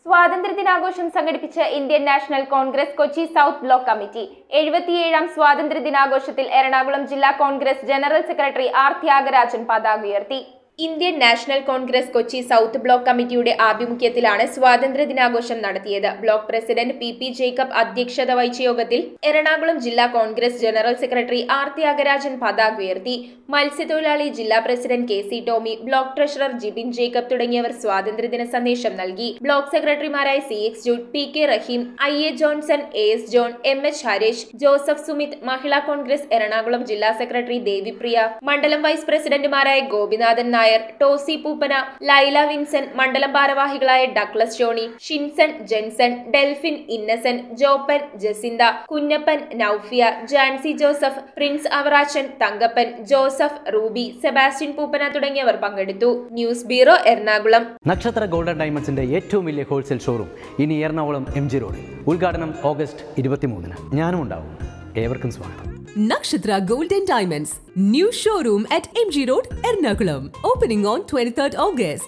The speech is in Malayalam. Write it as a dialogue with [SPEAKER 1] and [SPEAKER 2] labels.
[SPEAKER 1] സ്വാതന്ത്ര്യദിനാഘോഷം സംഘടിപ്പിച്ച Indian National Congress Kochi south block committee എഴുപത്തിയേഴാം സ്വാതന്ത്ര്യദിനാഘോഷത്തിൽ എറണാകുളം ജില്ലാ Congress general secretary R Thyagarajan പതാക ഉയർത്തി Indian National Congress Kochi south block കമ്മിറ്റിയുടെ ആഭിമുഖ്യത്തിലാണ് സ്വാതന്ത്ര്യ ദിനാഘോഷം നടത്തിയത് block president P P Jacob അധ്യക്ഷത വഹിച്ച യോഗത്തിൽ എറണാകുളം ജില്ലാ Congress general secretary R Thyagarajan പതാക ഉയർത്തി മത്സ്യത്തൊഴിലാളി ജില്ലാ president K C Tomy block treasurer Jibin Jacob തുടങ്ങിയവർ സ്വാതന്ത്ര്യദിന സന്ദേശം നൽകി ബ്ലോക്ക് സെക്രട്ടറിമാരായ C X Jude P K Rahim I A Johnson A S John M H Harish Joseph Sumith Mahila Congress Ernakulam ജില്ലാ സെക്രട്ടറി ദേവിപ്രിയ മണ്ഡലം വൈസ് പ്രസിഡന്റുമാരായ ഗോപിനാഥൻ നായർ ടോസി പൂപ്പന ലൈല വിൻസൻ മണ്ഡലം ഭാരവാഹികളായ Douglas Johnny Shinson Jenson Delphin Innocent Joppan Jacintha Kunjappan Naufiya Jancy Joseph Prince Avarachan Thankappan Joseph Ruby Sebastian പൂപ്പന തുടങ്ങിയവർ പങ്കെടുത്തു ന്യൂസ് ബ്യൂറോ എറണാകുളം
[SPEAKER 2] നക്ഷത്ര ഗോൾഡൻ ഡയമണ്ട്സിന്റെ ഏറ്റവും വലിയ ഹോൾസെയിൽ ഷോറൂം ഇനി എറണാകുളം എം ജി റോഡിൽ ഉദ്ഘാടനം ഓഗസ്റ്റ് ഇരുപത്തിമൂന്നിന് ഞാനും ഉണ്ടാവും ഏവർക്കും സ്വാഗതം
[SPEAKER 3] Nakshatra Gold and Diamonds. New showroom at MG Road, Ernakulam. Opening on 23rd August.